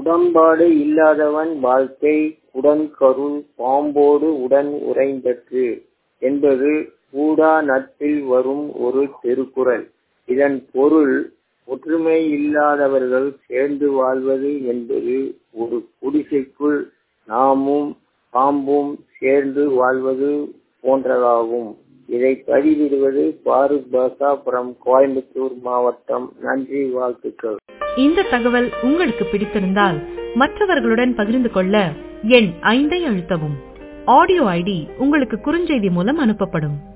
உடன்பாடு இல்லாதவன் வாழ்க்கை உடன்கருள் பாம்போடு உடன் உறைந்தற்று என்பது கூடா நட்பில் வரும் ஒரு திருக்குறள் இதன் பொருள் ஒற்றுமை இல்லாதவர்கள் சேர்ந்து வாழ்வது என்பது ஒரு குடிசைக்குள் நாமும் பாம்பும் சேர்ந்து வாழ்வது போன்றதாகும் இதை பதிவிடுவது பாரூக் பாஷா புறம் கோயம்புத்தூர் மாவட்டம் நன்றி வாழ்த்துக்கள் இந்த தகவல் உங்களுக்கு பிடித்திருந்தால் மற்றவர்களுடன் பகிர்ந்து கொள்ள எண் ஐந்தை அழுத்தவும் ஆடியோ ஐடி உங்களுக்கு குறுஞ்செய்தி மூலம் அனுப்பப்படும்